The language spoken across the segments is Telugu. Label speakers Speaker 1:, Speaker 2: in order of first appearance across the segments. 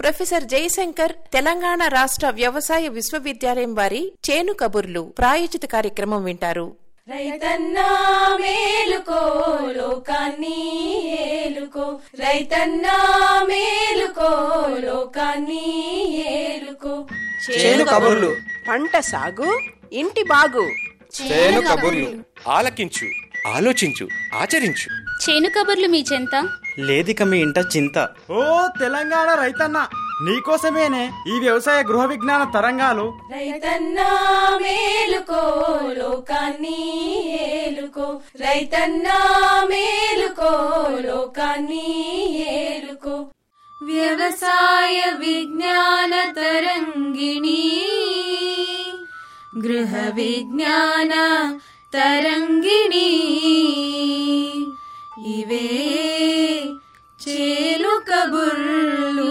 Speaker 1: ప్రొఫెసర్ జయశంకర్ తెలంగాణ రాష్ట్ర వ్యవసాయ విశ్వవిద్యాలయం వారి చేను కబుర్లు ప్రాయోజిత కార్యక్రమం వింటారు
Speaker 2: రైతన్నా మేలుకో లోకాన్ని ఏలుకో రైతన్నా మేలుకో లోకాన్ని ఏలుకో
Speaker 3: చేను కబుర్లు
Speaker 4: పంట సాగు ఇంటి బాగు
Speaker 3: చేను కబుర్లు ఆలకించు ఆలోచించు ఆచరించు
Speaker 5: చేను కబుర్లు మీ చెంత
Speaker 6: లేదిక మీ ఇంట చింత
Speaker 7: ఓ తెలంగాణ రైతన్న నీకోసమేనే ఈ వ్యవసాయ గృహ విజ్ఞాన తరంగాలు
Speaker 2: రైతన్నా మేలుకో లోకాన్ని ఏలుకో రైతన్నా మేలుకో లోకాన్ని ఏలుకో వ్యవసాయ విజ్ఞాన తరంగిణి గృహ విజ్ఞాన తరంగిణి ఇవే చేలు కబుర్లు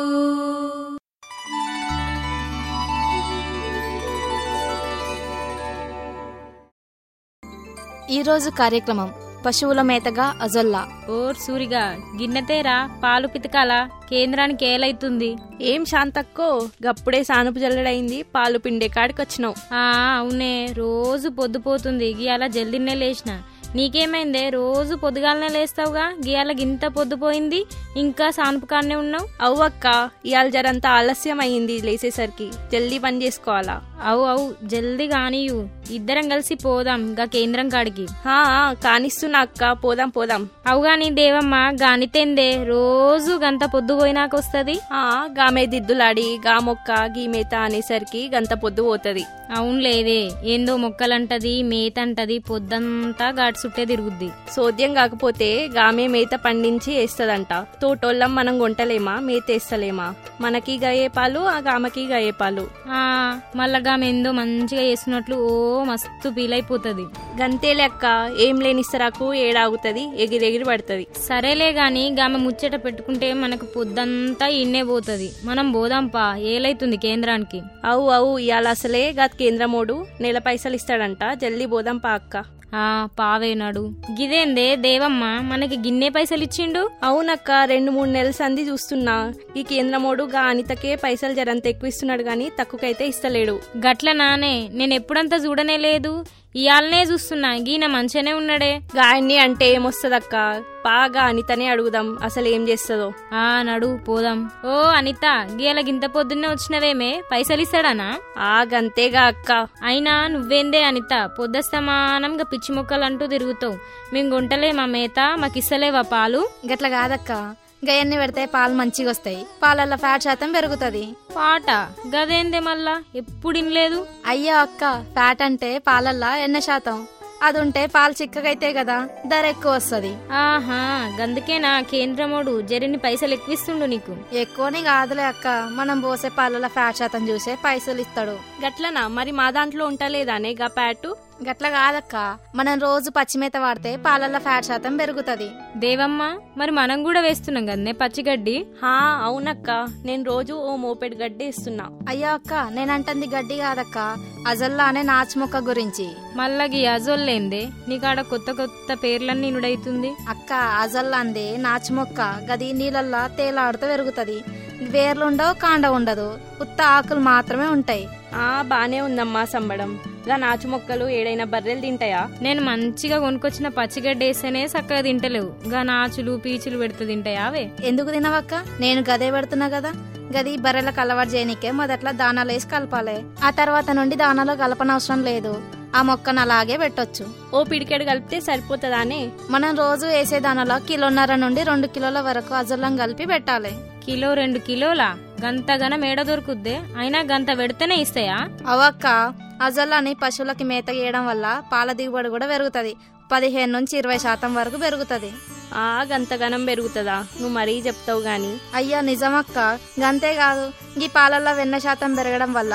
Speaker 8: ఈరోజు కార్యక్రమం పశువుల మేతగా అజొల్లా
Speaker 9: ఓర్ సూరిగా గిన్నెతేరా పాలు పితకాల కేంద్రానికి ఏలైతుంది
Speaker 10: ఏం శాంతక్కో గప్పుడే సానుపు జల్లడైంది పాలు పిండే కాడికొచ్చినావు
Speaker 9: ఆ అవునే రోజు పొద్దుపోతుంది గీయాల జల్దిన్నే లేచిన నీకేమైందే రోజు పొద్దుగాలనే లేస్తావుగా గీయాల గింత పొద్దుపోయింది ఇంకా సానుపు కాడనే ఉన్నావు
Speaker 10: అవ్వక్క ఇవాళ జరంతా ఆలస్యం అయ్యింది లేసేసరికి జల్దీ పని చేసుకోవాలా
Speaker 9: అవు అవు జల్దీ కానియు ఇద్దరం కలిసి పోదాం గా కేంద్రం కాడికి
Speaker 10: హా కానిస్తున్నా అక్క పోదాం పోదాం
Speaker 9: అవుగాని దేవమ్మ గానితేందే రోజు గంత పొద్దు పోయినాక వస్తుంది
Speaker 10: ఆ గామే దిద్దులాడి గా మొక్క గీ మేత అనేసరికి గంత పొద్దు పోతది
Speaker 9: అవును లేదే ఏందో మొక్కలంటది మేత అంటది పొద్దంతా గాడి చుట్టే తిరుగుద్ది
Speaker 10: సోద్యం కాకపోతే గామే మేత పండించి వేస్తదంట తోటోళ్ళం మనం కొంటలేమా మేత వేస్తలేమా మనకి గయే పాలు ఆ గామకి గయే పాలు
Speaker 9: ఆ మళ్ళా ఏందో మంచిగా చేస్తున్నట్లు ఓ మస్తు ఫీల్ అయిపోతుంది
Speaker 10: గంతే లెక్క ఏం లేనిస్తరాకు ఏడాగుతుంది ఎగిరెగిరి పడుతుంది
Speaker 9: సరేలే గాని గామె ముచ్చట పెట్టుకుంటే మనకు పొద్దంతా ఇన్నే పోతుంది మనం పోదాంపా ఏలైతుంది కేంద్రానికి
Speaker 10: అవు అవు ఇవాళ అసలే గత కేంద్రమోడు నెల పైసలు ఇస్తాడంట జల్దీ పోదాం పా అక్క
Speaker 9: ఆ పావేనాడు గిదేందే దేవమ్మ మనకి గిన్నె పైసలు ఇచ్చిండు
Speaker 10: అవునక్క రెండు మూడు నెలల సంధి చూస్తున్నా ఈ కేంద్రమోడు గా అనితకే పైసలు జరంత ఎక్కువ ఇస్తున్నాడు గాని తక్కువకైతే ఇస్తలేడు
Speaker 9: గట్ల నానే నేను ఎప్పుడంతా చూడనే లేదు ఇయాలనే చూస్తున్నా గీన మంచిగానే ఉన్నాడే
Speaker 10: గాయన్ని అంటే ఏమొస్తదక్క బాగా అనితనే అడుగుదాం అసలు ఏం చేస్తుందో
Speaker 9: ఆ నడు పోదాం ఓ అనిత గీయాల గింత పొద్దున్నే వచ్చినవేమే పైసలు ఇస్తాడానా
Speaker 10: ఆ గంతేగా అక్క
Speaker 9: అయినా నువ్వేందే అనిత పొద్దస్తమానంగా పిచ్చి మొక్కలు అంటూ తిరుగుతావు మేము గుంటలేమా మేత మాకు ఇస్తలేవా పాలు
Speaker 8: గట్ల కాదక్క గయన్ని పెడితే పాలు మంచిగా వస్తాయి పాలల్లో ఫ్యాట్ శాతం పెరుగుతుంది
Speaker 9: పాట గదేందే మళ్ళా ఎప్పుడు ఇనలేదు
Speaker 8: అయ్యో అక్క ఫ్యాట్ అంటే పాలల్లో ఎన్న శాతం అది ఉంటే పాలు చిక్కగైతే కదా ధర ఎక్కువ వస్తుంది
Speaker 9: ఆహా గందుకేనా కేంద్రమోడు జరిని పైసలు ఎక్కువిస్తుండు నీకు
Speaker 8: ఎక్కువని కాదులే అక్క మనం పోసే పాలలో ఫ్యాట్ శాతం చూసే పైసలు ఇస్తాడు
Speaker 10: గట్లనా మరి మా దాంట్లో ఉంటలేదానే గా ప్యాటు
Speaker 8: గట్ల కాదక్క మనం రోజు పచ్చిమేత వాడితే పాలల్లో ఫ్యాట్ శాతం పెరుగుతుంది
Speaker 9: దేవమ్మ మరి మనం కూడా వేస్తున్నాం కదనే పచ్చిగడ్డి
Speaker 10: హా అవునక్క నేను రోజు ఓ మోపెడ్ గడ్డి ఇస్తున్నా
Speaker 8: అయ్యో అక్క నేనంటుంది గడ్డి కాదక్క అజల్లా అనే నాచు మొక్క గురించి
Speaker 9: మళ్ళీ అజోల్లేందే నీకాడ కొత్త కొత్త పేర్లన్నీ నుడైతుంది
Speaker 8: అక్క అజల్లా అందే నాచు మొక్క గది నీళ్ళల్లా తేలాడుతూ పెరుగుతుంది వేర్లుండవు కాండ ఉండదు ఉత్త ఆకులు మాత్రమే ఉంటాయి
Speaker 10: ఆ బానే ఉందమ్మా సంబడం గా నాచు మొక్కలు ఏడైనా బర్రెలు తింటాయా
Speaker 9: నేను మంచిగా కొనుకొచ్చిన పచ్చిగడ్డి వేస్తేనే చక్కగా తింటలేవు గా నాచులు పీచులు పెడుతూ తింటాయా అవే
Speaker 8: ఎందుకు తినవక్క నేను గదే పెడుతున్నా కదా గది బర్రెలకు అలవాటు చేయనికే మొదట్లో దానాలు వేసి కలపాలి ఆ తర్వాత నుండి దానాలో కలపనవసరం లేదు ఆ మొక్కను అలాగే పెట్టొచ్చు
Speaker 10: ఓ పిడికెడు కలిపితే సరిపోతుందానే
Speaker 8: మనం రోజు వేసే దానాలో కిలోన్నర నుండి రెండు కిలోల వరకు అజొల్లం కలిపి పెట్టాలి
Speaker 9: కిలో రెండు కిలోలా గంతగన మేడ దొరుకుద్దే అయినా గంత పెడితేనే ఇస్తాయా
Speaker 8: అవక్క అజొల్లాని పశువులకి మేత వేయడం వల్ల పాల దిగుబడి కూడా పెరుగుతుంది పదిహేను నుంచి ఇరవై శాతం వరకు పెరుగుతుంది
Speaker 10: ఆ గంతగనం పెరుగుతుందా నువ్వు మరీ చెప్తావు గాని
Speaker 8: అయ్యా నిజమక్క గంతే కాదు ఈ పాలల్లో వెన్న శాతం పెరగడం వల్ల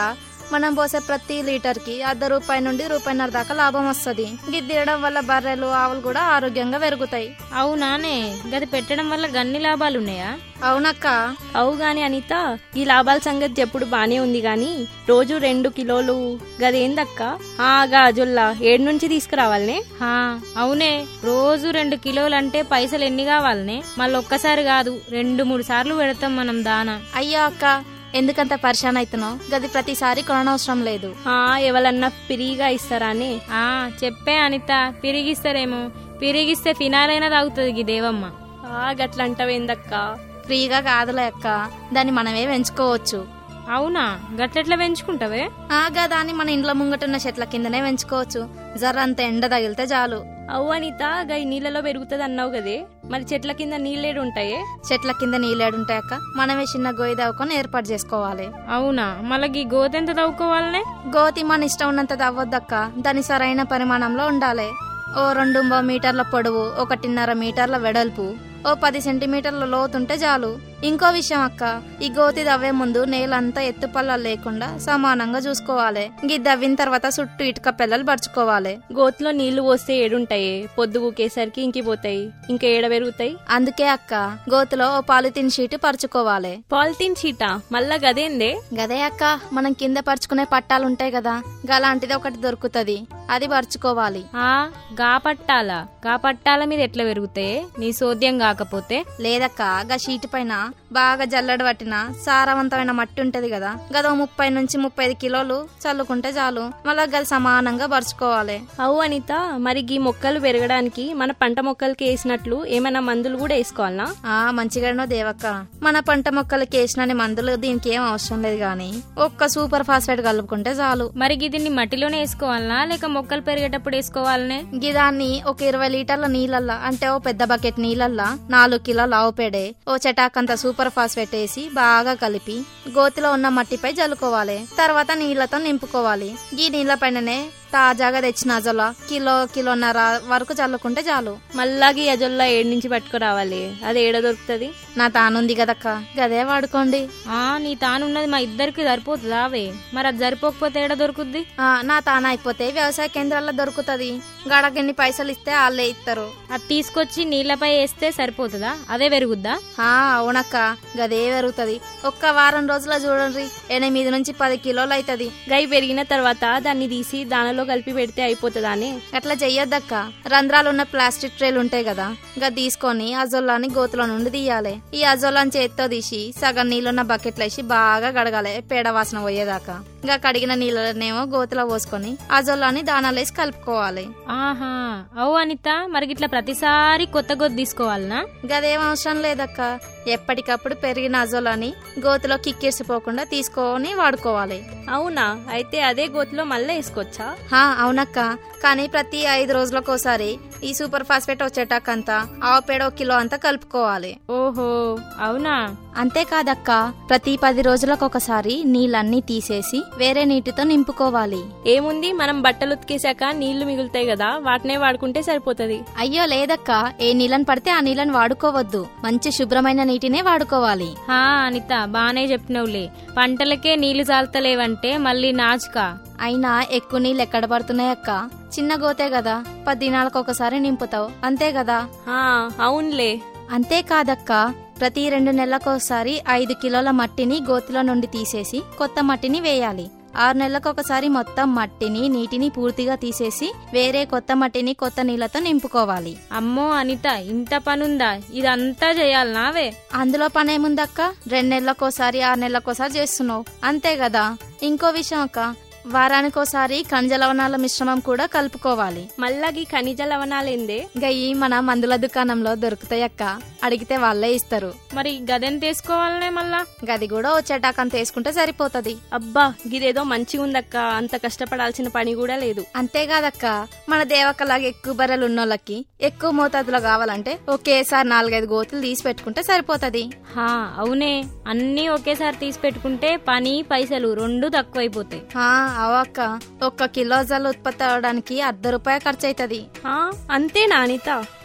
Speaker 8: మనం పోసే ప్రతి లీటర్ కి అర్ధ రూపాయి నుండి రూపాయిన్నర దాకా లాభం వస్తుంది గిది తినడం వల్ల బర్రెలు ఆవులు కూడా ఆరోగ్యంగా పెరుగుతాయి
Speaker 9: అవునానే గది పెట్టడం వల్ల గన్ని లాభాలు ఉన్నాయా
Speaker 8: అవునక్క
Speaker 10: అవు గాని అనిత ఈ లాభాల సంగతి చెప్పుడు బానే ఉంది గాని రోజు రెండు కిలోలు గదేందక్క ఆ గాజుల్లా ఏడు నుంచి తీసుకురావాలనే
Speaker 9: హా అవునే రోజు రెండు కిలోలు అంటే పైసలు ఎన్ని కావాలనే మళ్ళీ ఒక్కసారి కాదు రెండు మూడు సార్లు పెడతాం మనం దానా
Speaker 8: అయ్యో అక్క ఎందుకంత పరిశాన్ అవుతున్నావు గది ప్రతిసారి కొనవసరం లేదు
Speaker 10: ఆ ఎవరన్నా ఫ్రీగా ఇస్తారానే
Speaker 9: ఆ చెప్పే అనిత పిరిగిస్తారేమో పిరిగిస్తే ఫినాలైనా తాగుతుంది ఈ దేవమ్మ
Speaker 10: ఆ గట్లంటవేందక్క
Speaker 8: ఫ్రీగా కాదులే అక్క దాన్ని మనమే పెంచుకోవచ్చు
Speaker 9: అవునా గట్లెట్లా పెంచుకుంటావే
Speaker 8: ఆగా దాన్ని మన ఇంట్లో ముంగటున్న చెట్ల కిందనే పెంచుకోవచ్చు జర్రంత ఎండ తగిలితే చాలు
Speaker 10: అవు అనిత గా ఈ నీళ్ళలో పెరుగుతుంది అన్నావు కదే మరి చెట్ల కింద నీళ్ళేడు ఉంటాయే
Speaker 8: చెట్ల కింద నీళ్ళేడుంటాయి అక్క మనమే చిన్న గొయ్యి దవ్వుకొని ఏర్పాటు చేసుకోవాలి
Speaker 9: అవునా మళ్ళీ ఈ గోతెంత తవ్వుకోవాలనే
Speaker 8: గోతి మన ఇష్టం ఉన్నంత తవ్వద్దక్క దాని సరైన పరిమాణంలో ఉండాలి ఓ రెండు మీటర్ల పొడవు ఒకటిన్నర మీటర్ల వెడల్పు ఓ పది సెంటీమీటర్ల లోతుంటే చాలు ఇంకో విషయం అక్క ఈ గోతి దవ్వే ముందు నేలంతా ఎత్తుపల్లాలు లేకుండా సమానంగా చూసుకోవాలి గి దవ్విన తర్వాత చుట్టూ ఇటుక పిల్లలు పరుచుకోవాలి
Speaker 10: గోతులో నీళ్లు పోస్తే ఏడుంటాయే పొద్దు ఊకేసరికి ఇంకిపోతాయి ఇంకా ఏడ పెరుగుతాయి
Speaker 8: అందుకే అక్క గోతిలో ఓ పాలిథిన్ షీట్ పరుచుకోవాలి
Speaker 10: పాలిథిన్ షీటా మళ్ళా గదేందే
Speaker 8: గదే అక్క మనం కింద పరుచుకునే పట్టాలు ఉంటాయి కదా గలాంటిది ఒకటి దొరుకుతది అది పరుచుకోవాలి
Speaker 9: ఆ గా పట్టాలా గా పట్టాల మీద ఎట్లా పెరుగుతాయి నీ సోద్యం కాకపోతే
Speaker 8: లేదక్క గా షీట్ పైన బాగా జల్లడ పట్టిన సారవంతమైన మట్టి ఉంటది కదా గదో ముప్పై నుంచి ముప్పై ఐదు కిలోలు చల్లుకుంటే చాలు మళ్ళా గది సమానంగా పరుచుకోవాలి
Speaker 10: అవు అనిత మరి ఈ మొక్కలు పెరగడానికి మన పంట మొక్కలకి వేసినట్లు ఏమైనా మందులు కూడా వేసుకోవాలనా
Speaker 8: ఆ మంచిగానో దేవక్క మన పంట మొక్కలకి వేసిన మందులు దీనికి ఏం అవసరం లేదు గాని ఒక్క సూపర్ ఫాస్ఫేట్ కలుపుకుంటే చాలు
Speaker 9: మరి దీన్ని మట్టిలోనే వేసుకోవాలనా లేక మొక్కలు పెరిగేటప్పుడు వేసుకోవాలనే
Speaker 8: గిదాన్ని ఒక ఇరవై లీటర్ల నీళ్ళల్లా అంటే ఓ పెద్ద బకెట్ నీళ్ళల్లా నాలుగు కిలోల ఆవు పేడే ఓ చటాకంత సూపర్ ఫాస్ఫేట్ వేసి బాగా కలిపి గోతిలో ఉన్న మట్టిపై జల్లుకోవాలి తర్వాత నీళ్లతో నింపుకోవాలి ఈ నీళ్ల పైననే తాజాగా తెచ్చిన అజొల కిలో కిలోన్నర వరకు చల్లుకుంటే చాలు
Speaker 10: మళ్ళాగి అజొల్లా ఏడు నుంచి పట్టుకురావాలి అది ఏడ దొరుకుతుంది
Speaker 8: నా తానుంది కదక్క గదే వాడుకోండి
Speaker 9: ఆ నీ తానున్నది మా ఇద్దరికి సరిపోతుందా అవే మరి అది సరిపోకపోతే ఏడ దొరుకుద్ది
Speaker 8: ఆ, నా తాను అయిపోతే వ్యవసాయ కేంద్రాల్లో దొరుకుతది గడకెన్ని పైసలు ఇస్తే వాళ్ళే ఇస్తారు
Speaker 9: అది తీసుకొచ్చి నీళ్లపై వేస్తే సరిపోతుందా అదే పెరుగుద్దా
Speaker 8: ఆ అవునక్క గదే పెరుగుతది ఒక్క వారం రోజుల చూడండి ఎనిమిది నుంచి పది కిలోలు అవుతది
Speaker 10: గై పెరిగిన తర్వాత దాన్ని తీసి దానిలో కలిపి పెడితే అయిపోతుందానే
Speaker 8: అట్లా చెయ్యొద్దక్క రంధ్రాలు ఉన్న ప్లాస్టిక్ ట్రేలు ఉంటాయి కదా ఇంకా తీసుకొని అజొల్లాని గోతులో నుండి తీయాలి ఈ అజొల్లాని చేత్తో తీసి సగం నీళ్ళున్న బకెట్లో వేసి బాగా గడగాలి పేడ వాసన పోయేదాకా ఇంకా కడిగిన నీళ్ళనేమో గోతులో పోసుకొని అజొల్లాని దానాలేసి కలుపుకోవాలి
Speaker 9: ఆహా అవు అనిత మరి ఇట్లా ప్రతిసారి కొత్త గొద్దు తీసుకోవాలనా
Speaker 8: గదేం అవసరం లేదక్క ఎప్పటికప్పుడు పెరిగిన అజొల్లాని గోతులో కిక్కిరిసిపోకుండా తీసుకొని వాడుకోవాలి
Speaker 10: అవునా అయితే అదే గోతులో మళ్ళీ వేసుకోవచ్చా
Speaker 8: హా అవునక్క కానీ ప్రతి ఐదు రోజులకోసారి ఈ సూపర్ ఫాస్ఫేట్ వచ్చేటాకంతా ఆవు పేడ ఒక కిలో అంతా కలుపుకోవాలి
Speaker 9: ఓహో అవునా
Speaker 8: అంతేకాదక్క ప్రతి పది రోజులకు ఒకసారి నీళ్ళన్నీ తీసేసి వేరే నీటితో నింపుకోవాలి
Speaker 10: ఏముంది మనం బట్టలు ఉతికేశాక నీళ్లు మిగులుతాయి కదా వాటినే వాడుకుంటే సరిపోతది
Speaker 8: అయ్యో లేదక్క ఏ నీళ్ళని పడితే ఆ నీళ్ళని వాడుకోవద్దు మంచి శుభ్రమైన నీటినే వాడుకోవాలి
Speaker 9: హా అనిత బానే చెప్పినవులే పంటలకే నీళ్లు చాలతలేవంటే మళ్ళీ నాచుకా
Speaker 8: అయినా ఎక్కువ నీళ్ళు ఎక్కడ పడుతున్నాయక్క చిన్న గోతే కదా పది దినాలకు ఒకసారి నింపుతావు అంతే కదా
Speaker 10: ఆ, అవునులే
Speaker 8: అంతేకాదక్క ప్రతి రెండు నెలలకోసారి ఐదు కిలోల మట్టిని గోతిలో నుండి తీసేసి కొత్త మట్టిని వేయాలి ఆరు నెలలకు ఒకసారి మొత్తం మట్టిని నీటిని పూర్తిగా తీసేసి వేరే కొత్త మట్టిని కొత్త నీళ్లతో నింపుకోవాలి
Speaker 9: అమ్మో అనిత ఇంత పనుందా ఇదంతా చేయాలనావే
Speaker 8: అందులో పనేముందక్క రెండు నెలలకోసారి ఆరు నెలలకోసారి చేస్తున్నావు అంతే కదా ఇంకో విషయం అక్క వారానికోసారి ఖనిజ లవణాల మిశ్రమం కూడా కలుపుకోవాలి
Speaker 10: మళ్ళాగి ఖనిజ లవణాలేందే
Speaker 8: గయి మన మందుల దుకాణంలో దొరుకుతాయి అక్క అడిగితే వాళ్ళే ఇస్తారు
Speaker 9: మరి గదెంత వేసుకోవాలనే మళ్ళా
Speaker 8: గది కూడా వచ్చేటాకంత వేసుకుంటే సరిపోతది
Speaker 10: అబ్బా గిదేదో మంచిగా ఉందక్క అంత కష్టపడాల్సిన పని కూడా లేదు
Speaker 8: అంతేకాదక్క మన దేవక్కలాగా ఎక్కువ బర్రెలు ఉన్నోళ్ళకి ఎక్కువ మోతాదులో కావాలంటే ఒకేసారి నాలుగైదు గోతులు తీసి పెట్టుకుంటే సరిపోతది
Speaker 9: హా అవునే అన్నీ ఒకేసారి తీసి పెట్టుకుంటే పని పైసలు రెండు తక్కువైపోతాయి
Speaker 8: ఆ, అవక్క ఒక్క కిలో జల్లు ఉత్పత్తి అవడానికి అర్ధ రూపాయ ఖర్చు అవుతుంది
Speaker 10: ఆ, అంతేనా అనిత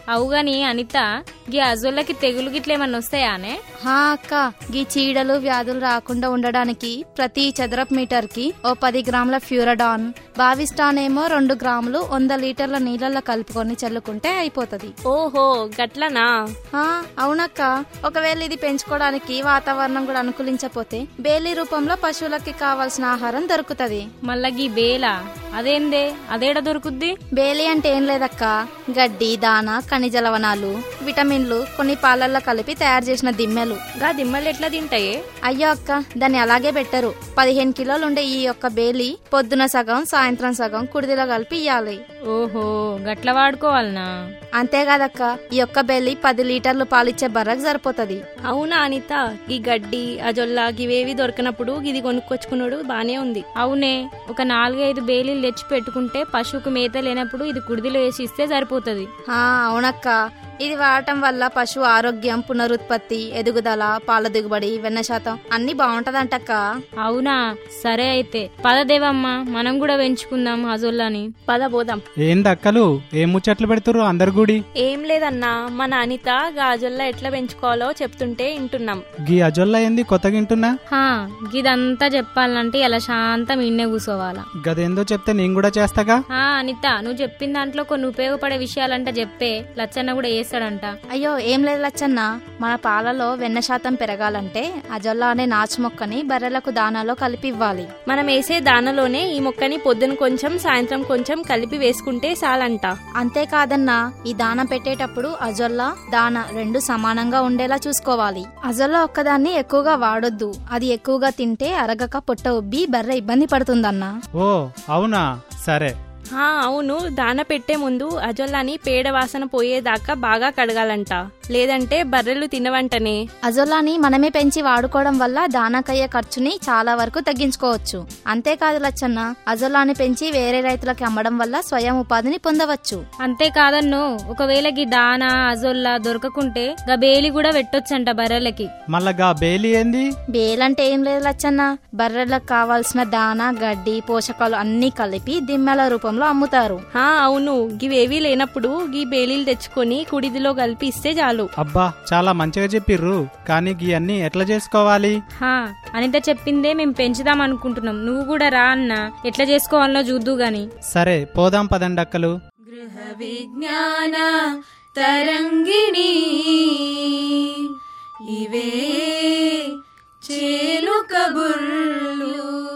Speaker 9: అవుగాని అనిత గీ అజోళ్ళకి తెగులు గిట్లేమన్నా వస్తాయానే
Speaker 8: హా అక్క గీ చీడలు వ్యాధులు రాకుండా ఉండడానికి ప్రతి చదరపు మీటర్ కి ఓ పది గ్రాముల ఫ్యూరడాన్ బావిస్టాన్ ఏమో రెండు గ్రాములు వంద లీటర్ల నీళ్ళల్లో కలుపుకొని చల్లుకుంటే అయిపోతది
Speaker 10: ఓహో గట్లనా
Speaker 8: ఆ, అవునక్క ఒకవేళ ఇది పెంచుకోవడానికి వాతావరణం కూడా అనుకూలించపోతే బేలీ రూపంలో పశువులకి కావాల్సిన ఆహారం దొరుకుతది
Speaker 9: మళ్ళా గీ బేల అదేందే అదేడ దొరుకుద్ది
Speaker 8: బేలి అంటే ఏం లేదక్క గడ్డి దాన ఖనిజ లవణాలు విటమిన్లు కొన్ని పాలల్లో కలిపి తయారు చేసిన దిమ్మెలు
Speaker 10: గా దిమ్మలు ఎట్లా తింటాయే
Speaker 8: అయ్యో అక్క దాన్ని అలాగే పెట్టరు పదిహేను కిలోలు ఉండే ఈ యొక్క బేలి పొద్దున సగం సాయంత్రం సగం కుడిదిలో కలిపి ఇయ్యాలి
Speaker 9: ఓహో గట్ల వాడుకోవాలనా
Speaker 8: అంతేకాదక్క ఈ యొక్క బేలి పది లీటర్లు పాలిచ్చే బర్రకు సరిపోతది
Speaker 10: అవునా అనిత ఈ గడ్డి అజొల్ల గివేవి దొరకనప్పుడు ఇది కొనుక్కొచ్చుకున్నాడు బానే ఉంది
Speaker 9: అవునే ఒక నాలుగైదు బేలీలు తెచ్చి పెట్టుకుంటే పశువుకు మేత లేనప్పుడు ఇది కుడిదిలో వేసి ఇస్తే సరిపోతుంది
Speaker 8: ఆ అవునక్క ఇది వాడటం వల్ల పశువు ఆరోగ్యం పునరుత్పత్తి ఎదుగుదల పాల దిగుబడి వెన్న శాతం అన్ని బాగుంటదంటక్క
Speaker 9: అవునా సరే అయితే పదదేవమ్మ మనం కూడా పెంచుకుందాం అజోల్లాని
Speaker 10: పద పోదాం
Speaker 11: ఏందక్కలు ఏం ముచ్చట్లు పెడుతురు అందరు గుడి
Speaker 10: ఏం లేదన్నా మన అనిత గాజొల్ల ఎట్లా పెంచుకోవాలో చెప్తుంటే వింటున్నాం
Speaker 11: గీ అజొల్ల ఏంది కొత్తగా వింటున్నా
Speaker 9: హా గిదంతా చెప్పాలంటే ఇలా శాంతం ఇన్నే కూసోవాలా
Speaker 11: గదేందో చెప్తే నేను కూడా చేస్తాగా
Speaker 9: ఆ అనిత నువ్వు చెప్పిన దాంట్లో కొన్ని ఉపయోగపడే విషయాలంట చెప్పే లచ్చన్న కూడా వేస్తాడంట
Speaker 8: అయ్యో ఏం లేదు లచ్చన్న మన పాలలో వెన్న శాతం పెరగాలంటే అజొల్లా అనే నాచు మొక్కని బర్రెలకు దానాలో కలిపి ఇవ్వాలి
Speaker 10: మనం వేసే దానలోనే ఈ మొక్కని పొద్దున కొంచెం సాయంత్రం కొంచెం కలిపి వేసుకుంటే చాలంట
Speaker 8: అంతేకాదన్నా ఈ దాన పెట్టేటప్పుడు అజొల్లా దాన రెండు సమానంగా ఉండేలా చూసుకోవాలి అజొల్లా ఒక్కదాన్ని ఎక్కువగా వాడొద్దు అది ఎక్కువగా తింటే అరగక పొట్ట ఉబ్బి బర్రె ఇబ్బంది పడుతుందన్నా
Speaker 11: ఓ అవునా సరే
Speaker 10: హా అవును దాన పెట్టే ముందు అజొల్లాని పేడ వాసన పోయేదాకా బాగా కడగాలంట లేదంటే బర్రెలు తినవంటనే
Speaker 8: అజొల్లాని మనమే పెంచి వాడుకోవడం వల్ల దానాకయ్యే ఖర్చుని చాలా వరకు తగ్గించుకోవచ్చు అంతేకాదు లచ్చన్న అజొల్లాని పెంచి వేరే రైతులకు అమ్మడం వల్ల స్వయం ఉపాధిని పొందవచ్చు
Speaker 9: అంతేకాదన్ను ఒకవేళ గీ దానా అజొల్లా దొరకకుంటే గా బేలి కూడా పెట్టొచ్చంట బర్రెలకి
Speaker 11: మళ్ళా గా బేలి ఏంది
Speaker 8: బేలంటే ఏం లేదు లచ్చన్న బర్రెలకు కావాల్సిన దానా గడ్డి పోషకాలు అన్ని కలిపి దిమ్మెల రూపంలో అమ్ముతారు
Speaker 10: హా అవును గివేవీ లేనప్పుడు గీ బేలీలు తెచ్చుకొని కుడిదిలో కలిపి ఇస్తే చాలు
Speaker 11: అబ్బా చాలా మంచిగా చెప్పిర్రు కానీ గీ అన్ని ఎట్లా చేసుకోవాలి
Speaker 9: హా అనిత చెప్పిందే మేము పెంచుదాం అనుకుంటున్నాం నువ్వు కూడా రా అన్న ఎట్లా చేసుకోవాలనో చూద్దు గాని
Speaker 11: సరే పోదాం పదండి అక్కలు
Speaker 2: గృహ విజ్ఞాన తరంగిణి ఇవే చేలు కబుర్లు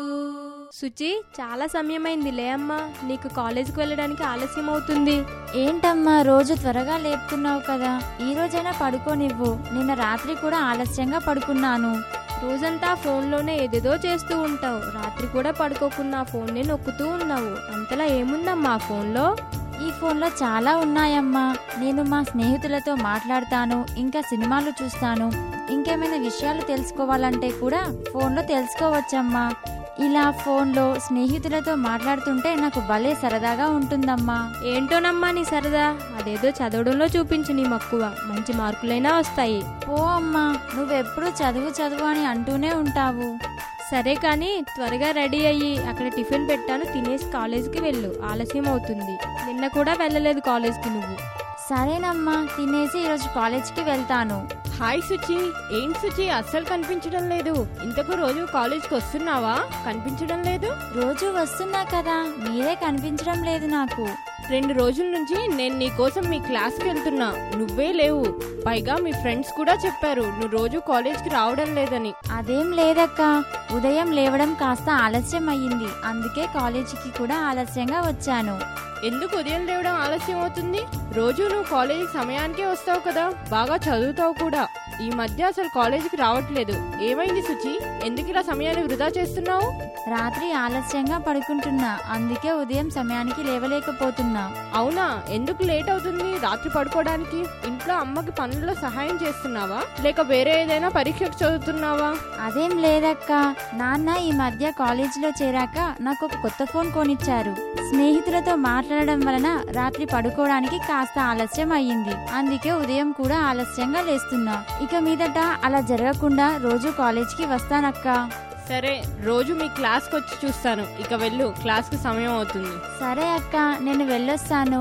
Speaker 12: సుచి చాలా సమయమైంది లే అమ్మా నీకు కాలేజీకి వెళ్ళడానికి ఆలస్యం అవుతుంది
Speaker 13: ఏంటమ్మా రోజు త్వరగా లేపుతున్నావు కదా ఈ రోజైనా పడుకోనివ్వు నిన్న రాత్రి కూడా ఆలస్యంగా పడుకున్నాను
Speaker 12: రోజంతా ఫోన్లోనే ఏదేదో చేస్తూ ఉంటావు రాత్రి కూడా పడుకోకుండా ఫోన్నే నొక్కుతూ ఉన్నావు అంతలా ఏముందమ్మా ఆ ఫోన్లో
Speaker 13: ఈ ఫోన్లో చాలా ఉన్నాయమ్మా నేను మా స్నేహితులతో మాట్లాడతాను ఇంకా సినిమాలు చూస్తాను ఇంకేమైనా విషయాలు తెలుసుకోవాలంటే కూడా ఫోన్లో తెలుసుకోవచ్చమ్మా ఇలా ఫోన్లో స్నేహితులతో మాట్లాడుతుంటే నాకు భలే సరదాగా ఉంటుందమ్మా
Speaker 12: ఏంటోనమ్మా నీ సరదా అదేదో చదవడంలో చూపించు నీ మక్కువ మంచి మార్కులైనా వస్తాయి
Speaker 13: ఓ అమ్మా నువ్వెప్పుడు చదువు చదువు అని అంటూనే ఉంటావు
Speaker 12: సరే కానీ త్వరగా రెడీ అయ్యి అక్కడ టిఫిన్ పెట్టాను తినేసి కాలేజీకి వెళ్ళు ఆలస్యం అవుతుంది నిన్న కూడా వెళ్ళలేదు కాలేజ్కి నువ్వు
Speaker 13: సరేనమ్మా తినేసి ఈరోజు కాలేజ్కి వెళ్తాను
Speaker 12: హాయ్ సుచి ఏంటి సుచి అస్సలు కనిపించడం లేదు ఇంతకు రోజు కాలేజ్కి వస్తున్నావా కనిపించడం లేదు
Speaker 13: రోజు వస్తున్నా కదా మీరే కనిపించడం లేదు నాకు
Speaker 12: రెండు రోజుల నుంచి నేను నీ కోసం మీ క్లాస్కి వెళ్తున్నా నువ్వే లేవు పైగా మీ ఫ్రెండ్స్ కూడా చెప్పారు నువ్వు రోజు కాలేజ్కి రావడం లేదని
Speaker 13: అదేం లేదక్క ఉదయం లేవడం కాస్త ఆలస్యం అయ్యింది అందుకే కాలేజీకి కూడా ఆలస్యంగా వచ్చాను
Speaker 12: ఎందుకు ఉదయం లేవడం ఆలస్యం అవుతుంది రోజు నువ్వు కాలేజీకి సమయానికే వస్తావు కదా బాగా చదువుతావు కూడా ఈ మధ్య అసలు కాలేజీకి రావట్లేదు ఏమైంది సుచి ఎందుకు ఇలా సమయాన్ని వృధా చేస్తున్నావు
Speaker 13: రాత్రి ఆలస్యంగా పడుకుంటున్నా అందుకే ఉదయం సమయానికి లేవలేకపోతున్నా
Speaker 12: అవునా ఎందుకు లేట్ అవుతుంది రాత్రి పడుకోవడానికి ఇంట్లో అమ్మకి పనుల్లో సహాయం చేస్తున్నావా లేక వేరే ఏదైనా పరీక్షకు చదువుతున్నావా
Speaker 13: అదేం లేదక్క నాన్న ఈ మధ్య కాలేజీలో చేరాక నాకు ఒక కొత్త ఫోన్ కొనిచ్చారు స్నేహితులతో మాట్లాడడం వలన రాత్రి పడుకోవడానికి కాస్త ఆలస్యం అయ్యింది అందుకే ఉదయం కూడా ఆలస్యంగా లేస్తున్నా ఇక మీదట అలా జరగకుండా రోజు కాలేజీకి వస్తానక్క
Speaker 12: సరే రోజు మీ క్లాస్కి వచ్చి చూస్తాను ఇక వెళ్ళు క్లాస్కి సమయం అవుతుంది
Speaker 13: సరే అక్క నేను వెళ్ళొస్తాను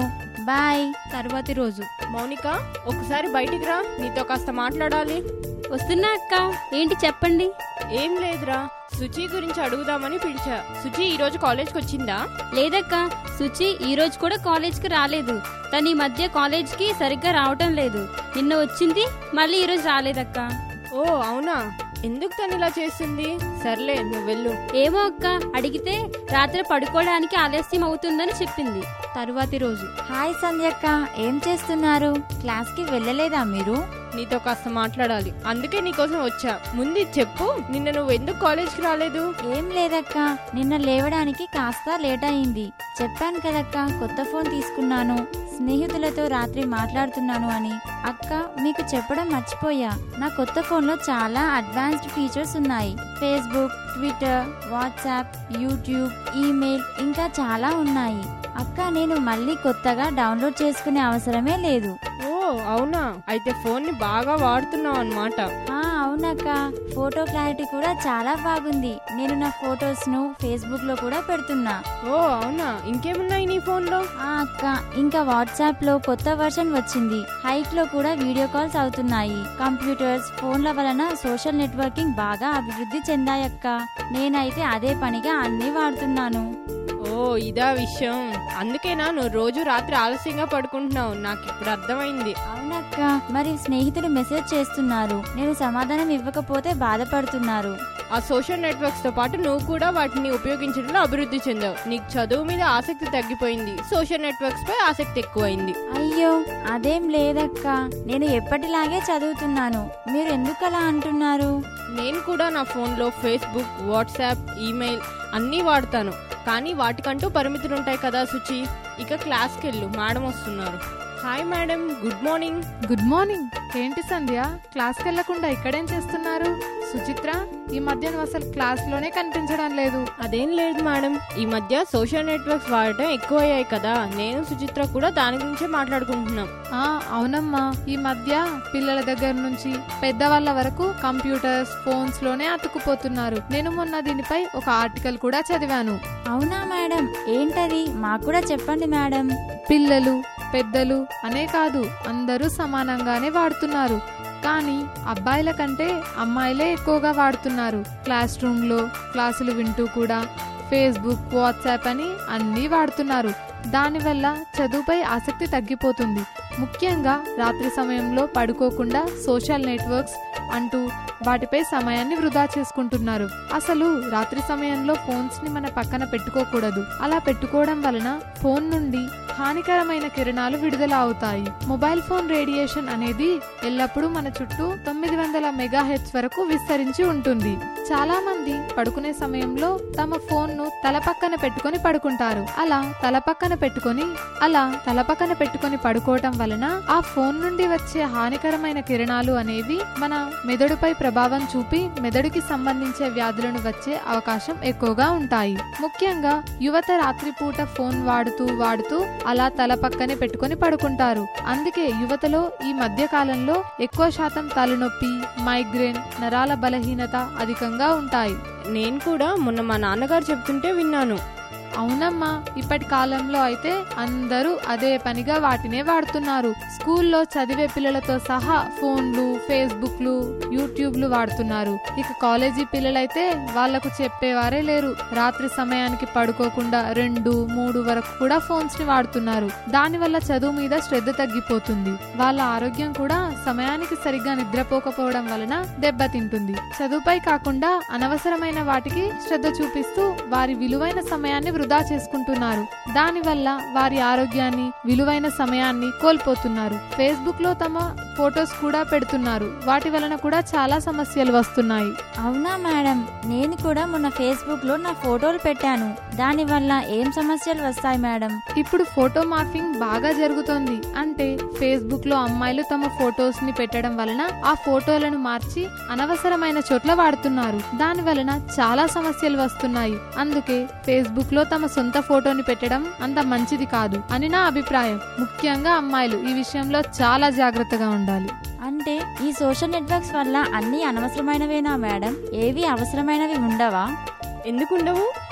Speaker 13: బాయ్
Speaker 12: తర్వాతి రోజు మౌనిక ఒకసారి బయటికి రా నీతో కాస్త మాట్లాడాలి
Speaker 9: వస్తున్నా అక్క ఏంటి చెప్పండి
Speaker 12: ఏం లేదురా శుచి గురించి అడుగుదామని పిలిచా శుచి ఈ రోజు కాలేజ్కి వచ్చిందా
Speaker 9: లేదక్క సుచి ఈ రోజు కూడా కాలేజ్కి రాలేదు తను ఈ మధ్య కాలేజ్కి సరిగ్గా రావటం లేదు నిన్న వచ్చింది మళ్ళీ ఈ రోజు రాలేదక్క
Speaker 12: ఓ అవునా ఎందుకు తను ఇలా చేసింది సర్లే నువ్వు వెళ్ళు
Speaker 9: ఏమో అక్క అడిగితే రాత్రి పడుకోవడానికి ఆలస్యం అవుతుందని చెప్పింది
Speaker 12: తరువాతి రోజు
Speaker 13: హాయ్ సంధ్యక్క ఏం చేస్తున్నారు క్లాస్కి వెళ్ళలేదా మీరు
Speaker 12: నీతో కాస్త మాట్లాడాలి అందుకే నీకోసం వచ్చా ముందు ఇది చెప్పు నిన్న నువ్వు ఎందుకు కాలేజ్కి రాలేదు
Speaker 13: ఏం లేదక్క నిన్న లేవడానికి కాస్త లేట్ అయింది చెప్పాను కదక్క కొత్త ఫోన్ తీసుకున్నాను స్నేహితులతో రాత్రి మాట్లాడుతున్నాను అని అక్క మీకు చెప్పడం మర్చిపోయా నా కొత్త ఫోన్లో చాలా అడ్వాన్స్డ్ ఫీచర్స్ ఉన్నాయి Facebook Twitter WhatsApp YouTube email ఇంకా చాలా ఉన్నాయి అక్క నేను మళ్ళీ కొత్తగా డౌన్లోడ్ చేసుకునే అవసరమే లేదు
Speaker 12: ఓ అవునా అయితే ఫోన్ ని బాగా వాడుతున్నావు అనమాట
Speaker 13: ఆ అవునక్క ఫోటో క్లారిటీ కూడా చాలా బాగుంది నేను నా ఫొటోస్ ను ఫేస్బుక్ లో కూడా పెడుతున్నా
Speaker 12: ఓ అవునా ఇంకేమున్నాయి నీ ఫోన్ లో
Speaker 13: ఆ అక్క ఇంకా వాట్సాప్ లో కొత్త వర్షన్ వచ్చింది హైక్ లో కూడా వీడియో కాల్స్ అవుతున్నాయి కంప్యూటర్స్ ఫోన్ల వలన సోషల్ నెట్వర్కింగ్ బాగా అభివృద్ధి చెందాయక్క నేనైతే అదే పనిగా అన్ని వాడుతున్నాను
Speaker 12: ఓ ఇదా విషయం అందుకేనా నువ్వు రోజు రాత్రి ఆలస్యంగా పడుకుంటున్నావు నాకు ఇప్పుడు అర్థమైంది
Speaker 13: అవునక్క మరి స్నేహితులు మెసేజ్ చేస్తున్నారు నేను సమాధానం ఇవ్వకపోతే బాధపడుతున్నారు
Speaker 12: ఆ సోషల్ నెట్వర్క్స్ తో పాటు నువ్వు కూడా వాటిని ఉపయోగించడంలో అభివృద్ధి చెందావు నీకు చదువు మీద ఆసక్తి తగ్గిపోయింది సోషల్ నెట్వర్క్స్ పై ఆసక్తి ఎక్కువైంది
Speaker 13: అయ్యో అదేం లేదక్క నేను ఎప్పటిలాగే చదువుతున్నాను మీరు ఎందుకు అలా అంటున్నారు
Speaker 12: నేను కూడా నా ఫోన్లో ఫేస్బుక్ వాట్సాప్ ఈమెయిల్ అన్నీ వాడతాను కానీ వాటికంటూ పరిమితులు ఉంటాయి కదా సుచి ఇక క్లాస్కి వెళ్ళు మేడం వస్తున్నారు hi madam good morning
Speaker 14: good morning ఏంటి సంధ్య క్లాస్కి వెళ్లకుండా ఇక్కడేం చేస్తున్నారు సుచిత్ర ఈ మధ్య నువ్వు అసలు క్లాస్ లోనే కనిపించడం లేదు
Speaker 12: అదేం లేదు మేడం ఈ మధ్య సోషల్ నెట్వర్క్స్ వాడటం ఎక్కువయ్యాయి కదా నేను సుచిత్ర కూడా దాని గురించే మాట్లాడుకుంటున్నాం
Speaker 14: ఆ అవునమ్మా ఈ మధ్య పిల్లల దగ్గర నుంచి పెద్దవాళ్ళ వరకు కంప్యూటర్స్ ఫోన్స్ లోనే అతుకుపోతున్నారు నేను మొన్న దీనిపై ఒక ఆర్టికల్ కూడా చదివాను
Speaker 13: అవునా మేడం ఏంటది మాకు కూడా చెప్పండి మేడం
Speaker 14: పిల్లలు పెద్దలు అనే కాదు అందరూ సమానంగానే వాడుతున్నారు కానీ అబ్బాయిల కంటే అమ్మాయిలే ఎక్కువగా వాడుతున్నారు క్లాస్ రూమ్లో క్లాసులు వింటూ కూడా ఫేస్బుక్ వాట్సాప్ అని అన్నీ వాడుతున్నారు దానివల్ల చదువుపై ఆసక్తి తగ్గిపోతుంది ముఖ్యంగా రాత్రి సమయంలో పడుకోకుండా సోషల్ నెట్వర్క్స్ అంటూ వాటిపై సమయాన్ని వృధా చేసుకుంటున్నారు అసలు రాత్రి సమయంలో ఫోన్స్ ని మన పక్కన పెట్టుకోకూడదు అలా పెట్టుకోవడం వలన ఫోన్ నుండి హానికరమైన కిరణాలు విడుదల అవుతాయి మొబైల్ ఫోన్ రేడియేషన్ అనేది ఎల్లప్పుడూ మన చుట్టూ తొమ్మిది వందల మెగా హెచ్ వరకు విస్తరించి ఉంటుంది చాలా మంది పడుకునే సమయంలో తమ ఫోన్ ను తల పక్కన పెట్టుకొని పడుకుంటారు అలా తల పక్కన పెట్టుకొని అలా తల పక్కన పెట్టుకొని పడుకోవటం వలన ఆ ఫోన్ నుండి వచ్చే హానికరమైన కిరణాలు అనేవి మన మెదడుపై ప్రభావం చూపి మెదడుకి సంబంధించే వ్యాధులను వచ్చే అవకాశం ఎక్కువగా ఉంటాయి ముఖ్యంగా యువత రాత్రిపూట ఫోన్ వాడుతూ వాడుతూ అలా తల పక్కనే పెట్టుకొని పడుకుంటారు అందుకే యువతలో ఈ మధ్య కాలంలో ఎక్కువ శాతం తలనొప్పి మైగ్రేన్ నరాల బలహీనత అధికంగా ఉంటాయి
Speaker 12: నేను కూడా మొన్న మా నాన్నగారు చెప్తుంటే విన్నాను
Speaker 14: అవునమ్మా ఇప్పటి కాలంలో అయితే అందరూ అదే పనిగా వాటినే వాడుతున్నారు స్కూల్లో చదివే పిల్లలతో సహా ఫోన్లు ఫేస్బుక్లు యూట్యూబ్లు వాడుతున్నారు ఇక కాలేజీ పిల్లలైతే వాళ్లకు చెప్పేవారే లేరు రాత్రి సమయానికి పడుకోకుండా రెండు మూడు వరకు కూడా ఫోన్స్ ని వాడుతున్నారు దానివల్ల చదువు మీద శ్రద్ధ తగ్గిపోతుంది వాళ్ళ ఆరోగ్యం కూడా సమయానికి సరిగ్గా నిద్రపోకపోవడం వలన దెబ్బతింటుంది చదువుపై కాకుండా అనవసరమైన వాటికి శ్రద్ధ చూపిస్తూ వారి విలువైన సమయాన్ని వృధా చేసుకుంటున్నారు దానివల్ల వారి ఆరోగ్యాన్ని విలువైన సమయాన్ని కోల్పోతున్నారు ఫేస్బుక్ లో తమ ఫొటోస్ కూడా పెడుతున్నారు వాటి వలన కూడా చాలా సమస్యలు వస్తున్నాయి
Speaker 13: అవునా మేడం నేను కూడా మొన్న ఫేస్బుక్ లో నా ఫోటోలు పెట్టాను దాని వల్ల ఏం సమస్యలు వస్తాయి మేడం
Speaker 14: ఇప్పుడు ఫోటో మార్ఫింగ్ బాగా జరుగుతోంది అంటే ఫేస్బుక్ లో అమ్మాయిలు తమ ఫొటోస్ ని పెట్టడం వలన ఆ ఫోటోలను మార్చి అనవసరమైన చోట్ల వాడుతున్నారు దాని వలన చాలా సమస్యలు వస్తున్నాయి అందుకే ఫేస్బుక్ లో తమ సొంత ఫోటోని పెట్టడం అంత మంచిది కాదు అని నా అభిప్రాయం ముఖ్యంగా అమ్మాయిలు ఈ విషయంలో చాలా జాగ్రత్తగా ఉండాలి
Speaker 13: అంటే ఈ సోషల్ నెట్వర్క్స్ వల్ల అన్ని అనవసరమైనవేనా మేడం ఏవి అవసరమైనవి ఉండవా
Speaker 12: ఎందుకుండవు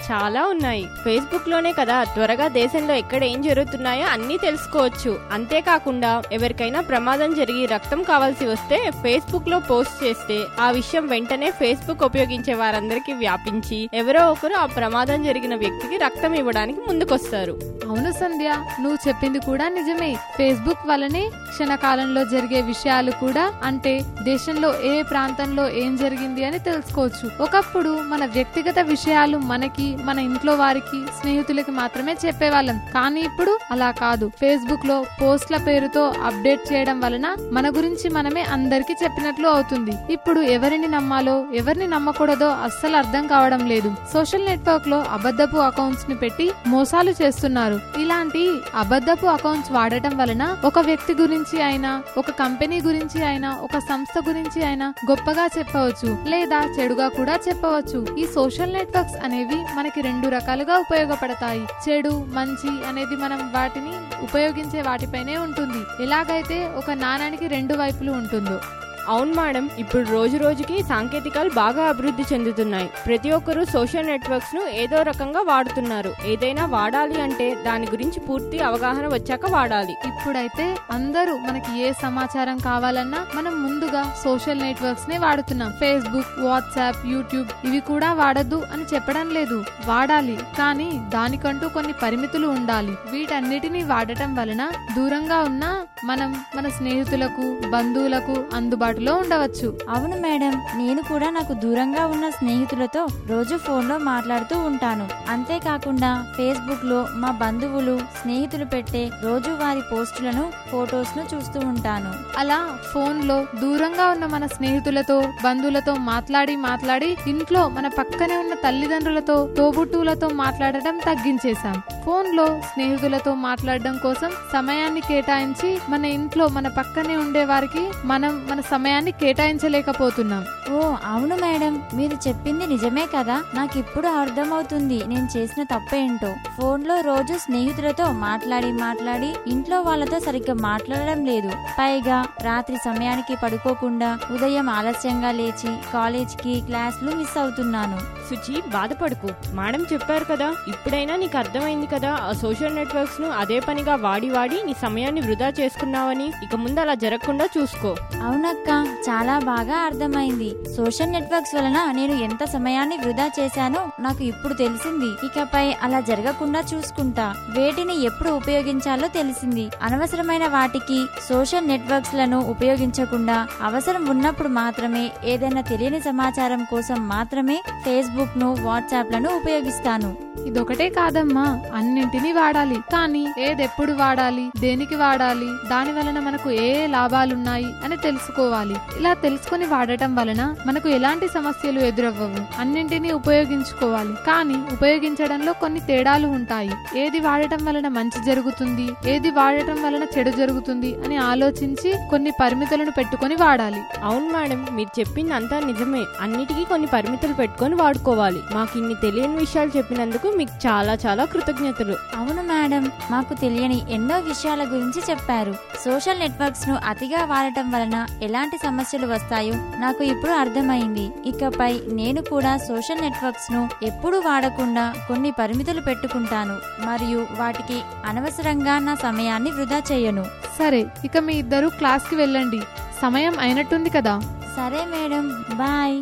Speaker 12: చాలా ఉన్నాయి ఫేస్బుక్ లోనే కదా త్వరగా దేశంలో ఎక్కడ ఏం జరుగుతున్నాయో అన్నీ తెలుసుకోవచ్చు అంతేకాకుండా ఎవరికైనా ప్రమాదం జరిగి రక్తం కావాల్సి వస్తే ఫేస్బుక్ లో పోస్ట్ చేస్తే ఆ విషయం వెంటనే ఫేస్బుక్ ఉపయోగించే వారందరికీ వ్యాపించి ఎవరో ఒకరు ఆ ప్రమాదం జరిగిన వ్యక్తికి రక్తం ఇవ్వడానికి ముందుకొస్తారు
Speaker 14: అవును సంధ్య నువ్వు చెప్పింది కూడా నిజమే ఫేస్బుక్ వల్లనే క్షణకాలంలో జరిగే విషయాలు కూడా అంటే దేశంలో ఏ ప్రాంతంలో ఏం జరిగింది అని తెలుసుకోవచ్చు ఒకప్పుడు మన వ్యక్తిగత విషయాలు మనకి మన ఇంట్లో వారికి స్నేహితులకి మాత్రమే చెప్పేవాళ్ళం కానీ ఇప్పుడు అలా కాదు ఫేస్బుక్ లో పోస్ట్ల పేరుతో అప్డేట్ చేయడం వలన మన గురించి మనమే అందరికీ చెప్పినట్లు అవుతుంది ఇప్పుడు ఎవరిని నమ్మాలో ఎవరిని నమ్మకూడదో అస్సలు అర్థం కావడం లేదు సోషల్ నెట్వర్క్ లో అబద్ధపు అకౌంట్స్ ని పెట్టి మోసాలు చేస్తున్నారు ఇలాంటి అబద్ధపు అకౌంట్స్ వాడటం వలన ఒక వ్యక్తి గురించి అయినా ఒక కంపెనీ గురించి అయినా ఒక సంస్థ గురించి అయినా గొప్పగా చెప్పవచ్చు లేదా చెడుగా కూడా చెప్పవచ్చు ఈ సోషల్ నెట్వర్క్స్ అనేవి మనకి రెండు రకాలుగా ఉపయోగపడతాయి చెడు మంచి అనేది మనం వాటిని ఉపయోగించే వాటిపైనే ఉంటుంది ఎలాగైతే ఒక నాణానికి రెండు వైపులు ఉంటుందో
Speaker 12: అవును మేడం ఇప్పుడు రోజు రోజుకి సాంకేతికాలు బాగా అభివృద్ధి చెందుతున్నాయి ప్రతి ఒక్కరూ సోషల్ నెట్వర్క్స్ ను ఏదో రకంగా వాడుతున్నారు ఏదైనా వాడాలి అంటే దాని గురించి పూర్తి అవగాహన వచ్చాక వాడాలి
Speaker 14: ఇప్పుడైతే అందరూ మనకి ఏ సమాచారం కావాలన్నా మనం ముందుగా సోషల్ నెట్వర్క్స్ నే వాడుతున్నాం ఫేస్బుక్ వాట్సాప్ యూట్యూబ్ ఇవి కూడా వాడద్దు అని చెప్పడం లేదు వాడాలి కానీ దానికంటూ కొన్ని పరిమితులు ఉండాలి వీటన్నిటిని వాడటం వలన దూరంగా ఉన్న మనం మన స్నేహితులకు బంధువులకు అందుబాటులో ఉండవచ్చు
Speaker 13: అవును మేడం నేను కూడా నాకు దూరంగా ఉన్న స్నేహితులతో రోజు ఫోన్లో మాట్లాడుతూ ఉంటాను అంతేకాకుండా ఫేస్బుక్ లో మా బంధువులు స్నేహితులు పెట్టే రోజువారి పోస్టులను ఫోటోస్ ను చూస్తూ ఉంటాను
Speaker 14: అలా ఫోన్ లో దూరంగా ఉన్న మన స్నేహితులతో బంధువులతో మాట్లాడి మాట్లాడి ఇంట్లో మన పక్కనే ఉన్న తల్లిదండ్రులతో తోబుట్టువులతో మాట్లాడటం తగ్గించేశాం ఫోన్ లో స్నేహితులతో మాట్లాడడం కోసం సమయాన్ని కేటాయించి మన ఇంట్లో మన పక్కనే ఉండే వారికి మనం మన సమయాన్ని కేటాయించలేకపోతున్నాం
Speaker 13: ఓ అవును మేడం మీరు చెప్పింది నిజమే కదా నాకు ఇప్పుడు అర్థమవుతుంది నేను చేసిన తప్పేంటో ఫోన్ లో రోజు స్నేహితులతో మాట్లాడి మాట్లాడి ఇంట్లో వాళ్ళతో సరిగ్గా మాట్లాడడం లేదు పైగా రాత్రి సమయానికి పడుకోకుండా ఉదయం ఆలస్యంగా లేచి కాలేజ్ కి క్లాసులు మిస్ అవుతున్నాను
Speaker 12: సుచి బాధపడుకు మేడం చెప్పారు కదా ఇప్పుడైనా నీకు అర్థమైంది కదా ఆ సోషల్ నెట్వర్క్స్ ను అదే పనిగా వాడి వాడి నీ సమయాన్ని వృధా చేసుకున్నావని ఇక ముందు అలా జరగకుండా చూసుకో
Speaker 13: అవునక్క చాలా బాగా అర్థమైంది సోషల్ నెట్వర్క్స్ వలన నేను ఎంత సమయాన్ని వృధా చేశానో నాకు ఇప్పుడు తెలిసింది ఇకపై అలా జరగకుండా చూసుకుంటా వేటిని ఎప్పుడు ఉపయోగించాలో తెలిసింది అనవసరమైన వాటికి సోషల్ నెట్వర్క్స్ లను ఉపయోగించకుండా అవసరం ఉన్నప్పుడు మాత్రమే ఏదైనా తెలియని సమాచారం కోసం మాత్రమే ఫేస్బుక్ ను వాట్సాప్ లను ఉపయోగిస్తాను
Speaker 14: ఇదొకటే కాదమ్మా అన్నింటినీ వాడాలి కానీ ఏదెప్పుడు వాడాలి దేనికి వాడాలి దాని వలన మనకు ఏ ఏ లాభాలున్నాయి అని తెలుసుకోవాలి ఇలా తెలుసుకొని వాడటం వలన మనకు ఎలాంటి సమస్యలు ఎదురవ్వవు అన్నింటినీ ఉపయోగించుకోవాలి కానీ ఉపయోగించడంలో కొన్ని తేడాలు ఉంటాయి ఏది వాడటం వలన మంచి జరుగుతుంది ఏది వాడటం వలన చెడు జరుగుతుంది అని ఆలోచించి కొన్ని పరిమితులను పెట్టుకొని వాడాలి
Speaker 12: అవును మేడం మీరు చెప్పింది అంతా నిజమే అన్నిటికీ కొన్ని పరిమితులు పెట్టుకొని వాడుకోవాలి మాకు ఇన్ని తెలియని విషయాలు చెప్పినందుకు మీకు చాలా చాలా కృతజ్ఞతలు
Speaker 13: అవును మేడం మాకు తెలియని ఎన్నో విషయాల గురించి చెప్పారు సోషల్ నెట్వర్క్స్ ను అతిగా వాడటం వలన ఎలాంటి సమస్యలు వస్తాయో నాకు ఇప్పుడు అర్థమైంది ఇకపై నేను కూడా సోషల్ నెట్వర్క్స్ ను ఎప్పుడూ వాడకుండా కొన్ని పరిమితులు పెట్టుకుంటాను మరియు వాటికి అనవసరంగా నా సమయాన్ని వృధా చేయను
Speaker 14: సరే ఇక మీ ఇద్దరు క్లాస్ కి వెళ్ళండి సమయం అయినట్టుంది కదా
Speaker 13: సరే మేడం బాయ్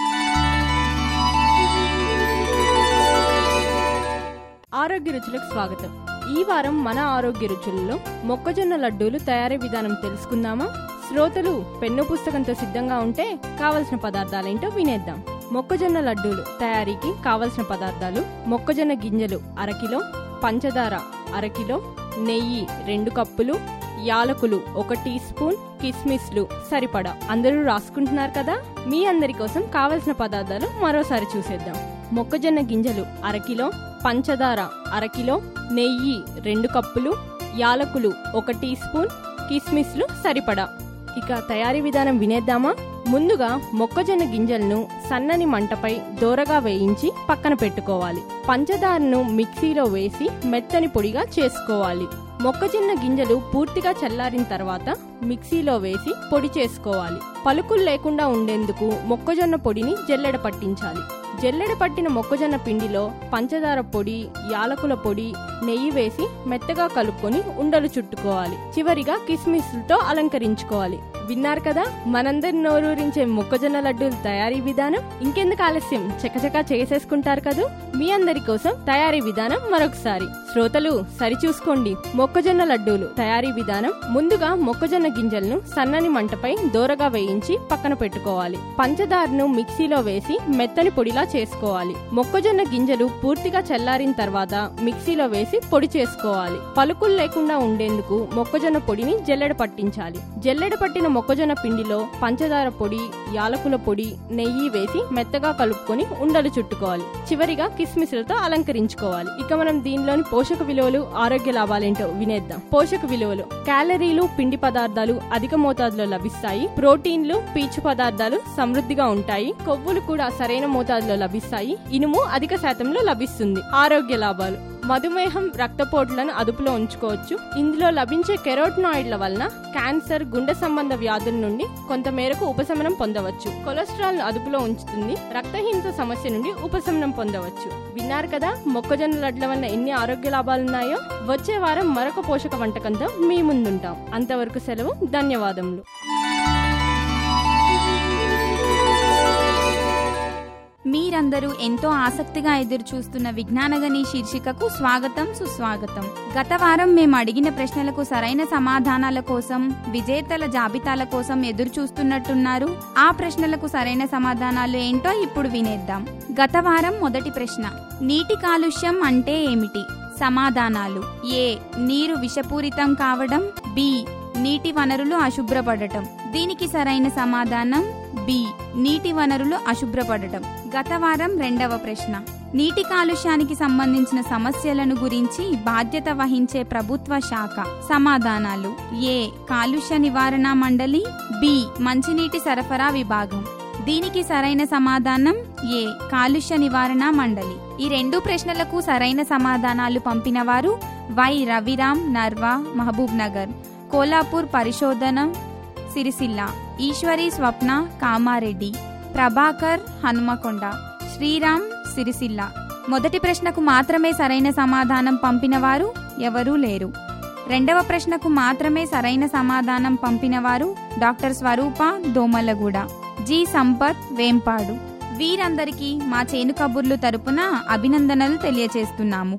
Speaker 12: ఆరోగ్య రుచులకు స్వాగతం ఈ వారం మన ఆరోగ్య రుచులలో మొక్కజొన్న లడ్డూలు తయారీ విధానం తెలుసుకుందామా శ్రోతలు పెన్ను పుస్తకంతో సిద్ధంగా ఉంటే కావలసిన పదార్థాలేంటో వినేద్దాం మొక్కజొన్న లడ్డూలు తయారీకి కావలసిన పదార్థాలు మొక్కజొన్న గింజలు అరకిలో పంచదార అరకిలో నెయ్యి రెండు కప్పులు యాలకులు ఒక టీ స్పూన్ కిస్మిస్లు సరిపడా అందరూ రాసుకుంటున్నారు కదా మీ అందరి కోసం కావలసిన పదార్థాలు మరోసారి చూసేద్దాం మొక్కజొన్న గింజలు అరకిలో పంచదార అరకిలో నెయ్యి రెండు కప్పులు యాలకులు ఒక టీ స్పూన్ కిస్మిస్లు సరిపడా ఇక తయారీ విధానం వినేద్దామా ముందుగా మొక్కజొన్న గింజలను సన్నని మంటపై దోరగా వేయించి పక్కన పెట్టుకోవాలి పంచదారను మిక్సీలో వేసి మెత్తని పొడిగా చేసుకోవాలి మొక్కజొన్న గింజలు పూర్తిగా చల్లారిన తర్వాత మిక్సీలో వేసి పొడి చేసుకోవాలి పలుకులు లేకుండా ఉండేందుకు మొక్కజొన్న పొడిని జల్లెడ పట్టించాలి జల్లెడ పట్టిన మొక్కజొన్న పిండిలో పంచదార పొడి యాలకుల పొడి నెయ్యి వేసి మెత్తగా కలుపుకొని ఉండలు చుట్టుకోవాలి చివరిగా కిస్మిస్లతో అలంకరించుకోవాలి విన్నారు కదా మనందరి నోరూరించే మొక్కజొన్న లడ్డూల తయారీ విధానం ఇంకెందుకు ఆలస్యం చకచకా చేసేసుకుంటారు కదూ మీ అందరి కోసం తయారీ విధానం మరొకసారి శ్రోతలు సరిచూసుకోండి మొక్కజొన్న లడ్డూలు తయారీ విధానం ముందుగా మొక్కజొన్న గింజలను సన్నని మంటపై దోరగా వేయించి పక్కన పెట్టుకోవాలి పంచదారను మిక్సీలో వేసి మెత్తని పొడిలా చేసుకోవాలి మొక్కజొన్న గింజలు పూర్తిగా చల్లారిన తర్వాత మిక్సీలో వేసి పొడి చేసుకోవాలి పలుకులు లేకుండా ఉండేందుకు మొక్కజొన్న పొడిని జల్లెడ పట్టించాలి జల్లెడ పట్టిన మొక్కజొన్న పిండిలో పంచదార పొడి యాలకుల పొడి నెయ్యి వేసి మెత్తగా కలుపుకొని ఉండలు చుట్టుకోవాలి చివరిగా కిస్మిస్లతో అలంకరించుకోవాలి ఇక మనం దీనిలోని పోషక విలువలు ఆరోగ్య లాభాలేంటో వినేద్దాం పోషక విలువలు క్యాలరీలు పిండి పదార్థాలు అధిక మోతాదులో లభిస్తాయి ప్రోటీన్లు పీచు పదార్థాలు సమృద్ధిగా ఉంటాయి కొవ్వులు కూడా సరైన మోతాదులో లభిస్తాయి ఇనుము అధిక శాతంలో లభిస్తుంది ఆరోగ్య లాభాలు మధుమేహం రక్తపోటులను అదుపులో ఉంచుకోవచ్చు ఇందులో లభించే కెరోటినాయిడ్ల వలన క్యాన్సర్ గుండె సంబంధ వ్యాధుల నుండి కొంతమేరకు ఉపశమనం పొందవచ్చు కొలెస్ట్రాల్ ను అదుపులో ఉంచుతుంది రక్తహీనత సమస్య నుండి ఉపశమనం పొందవచ్చు విన్నారు కదా మొక్కజొన్న లడ్ల వలన ఎన్ని ఆరోగ్య లాభాలున్నాయో వచ్చే వారం మరొక పోషక వంటకంతో మీ ముందుంటాం అంతవరకు సెలవు ధన్యవాదములు
Speaker 13: మీరందరూ ఎంతో ఆసక్తిగా ఎదురు చూస్తున్న విజ్ఞానగని శీర్షికకు స్వాగతం సుస్వాగతం గత వారం మేము అడిగిన ప్రశ్నలకు సరైన సమాధానాల కోసం విజేతల జాబితాల కోసం ఎదురు చూస్తున్నట్టున్నారు ఆ ప్రశ్నలకు సరైన సమాధానాలు ఏంటో ఇప్పుడు వినేద్దాం గత వారం మొదటి ప్రశ్న నీటి కాలుష్యం అంటే ఏమిటి సమాధానాలు ఏ నీరు విషపూరితం కావడం బి నీటి వనరులు అశుభ్రపడటం దీనికి సరైన సమాధానం బి నీటి వనరులు అశుభ్రపడటం గత వారం రెండవ ప్రశ్న నీటి కాలుష్యానికి సంబంధించిన సమస్యలను గురించి బాధ్యత వహించే ప్రభుత్వ శాఖ సమాధానాలు ఏ కాలుష్య నివారణ మండలి బి మంచినీటి సరఫరా విభాగం దీనికి సరైన సమాధానం ఏ కాలుష్య నివారణ మండలి ఈ రెండు ప్రశ్నలకు సరైన సమాధానాలు పంపిన వారు వై రవిరామ్ నర్వా మహబూబ్ నగర్ కోలాపూర్ పరిశోధన సిరిసిల్ల ఈశ్వరి స్వప్న కామారెడ్డి ప్రభాకర్ హనుమకొండ శ్రీరామ్ సిరిసిల్ల మొదటి ప్రశ్నకు మాత్రమే సరైన సమాధానం పంపిన వారు ఎవరూ లేరు రెండవ ప్రశ్నకు మాత్రమే సరైన సమాధానం పంపిన వారు డాక్టర్ స్వరూప దోమలగూడ జి సంపత్ వేంపాడు వీరందరికీ మా చేను కబుర్లు తరపున అభినందనలు తెలియచేస్తున్నాము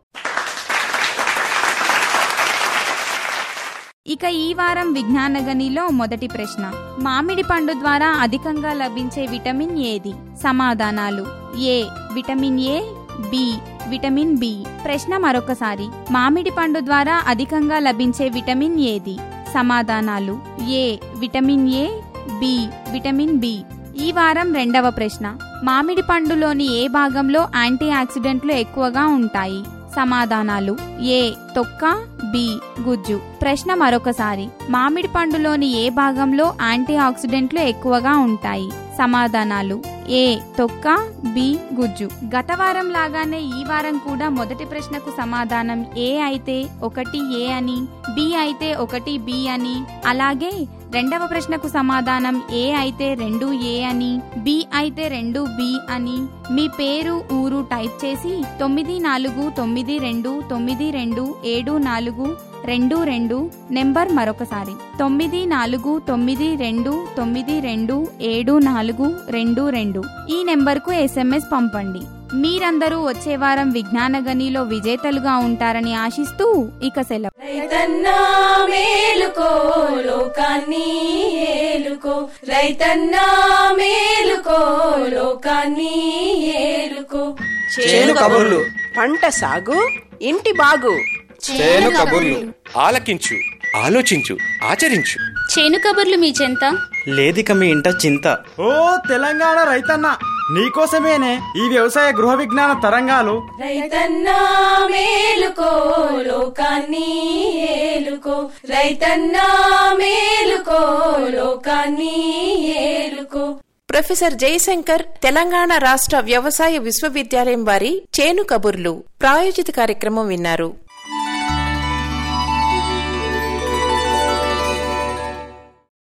Speaker 13: ఇక ఈ వారం విజ్ఞాన గనిలో మొదటి ప్రశ్న మామిడి పండు ద్వారా అధికంగా లభించే విటమిన్ ఏది సమాధానాలు A vitamin A B vitamin B ప్రశ్న మరొకసారి మామిడి పండు ద్వారా అధికంగా లభించే విటమిన్ ఏది సమాధానాలు A vitamin A B vitamin B ఈ వారం రెండవ ప్రశ్న మామిడి పండులోని ఏ భాగంలో యాంటీ ఆక్సిడెంట్లు ఎక్కువగా ఉంటాయి సమాధానాలు ఏ తొక్క బి గుజ్జు ప్రశ్న మరొకసారి మామిడి పండులోని ఏ భాగంలో యాంటీ ఆక్సిడెంట్లు ఎక్కువగా ఉంటాయి సమాధానాలు ఏ తొక్క బి గుజ్జు గత వారం లాగానే ఈ వారం కూడా మొదటి ప్రశ్నకు సమాధానం ఏ అయితే ఒకటి ఏ అని బి అయితే ఒకటి బి అని అలాగే రెండవ ప్రశ్నకు సమాధానం ఏ అయితే రెండు ఏ అని బి అయితే రెండు బి అని మీ పేరు ఊరు టైప్ చేసి తొమ్మిది నాలుగు తొమ్మిది రెండు తొమ్మిది రెండు ఏడు నాలుగు రెండు రెండు నెంబర్ మరొకసారి తొమ్మిది నాలుగు తొమ్మిది రెండు తొమ్మిది రెండు ఏడు నాలుగు రెండు రెండు ఈ నెంబర్కు ఎస్ఎంఎస్ పంపండి మీరందరూ వచ్చే వారం విజ్ఞాన గనిలో విజేతలుగా ఉంటారని ఆశిస్తూ ఇక సెలవు
Speaker 2: రైతన్నా మేలుకో లోకాన్ని ఏలుకో రైతన్నా మేలుకో లోకాన్ని ఏలుకో
Speaker 3: చేను కబుర్లు
Speaker 4: పంట సాగు ఇంటి బాగు
Speaker 3: చేను కబుర్లు ఆలకించు ఆలోచించు ఆచరించు
Speaker 5: చేను కబుర్లు మీ చెంత
Speaker 6: లేదిక మీ ఇంట చింత
Speaker 7: ఓ తెలంగాణ రైతన్న నీకోసమేనే ఈ వ్యవసాయ గృహ విజ్ఞాన తరంగాలు
Speaker 2: రైతన్నా మేలుకో లోకాన్ని ఏలుకో రైతన్నా మేలుకో లోకాన్ని ఏలుకో
Speaker 1: ప్రొఫెసర్ జయశంకర్ తెలంగాణ రాష్ట్ర వ్యవసాయ విశ్వవిద్యాలయం వారి చేను కబుర్లు ప్రాయోజిత కార్యక్రమం విన్నారు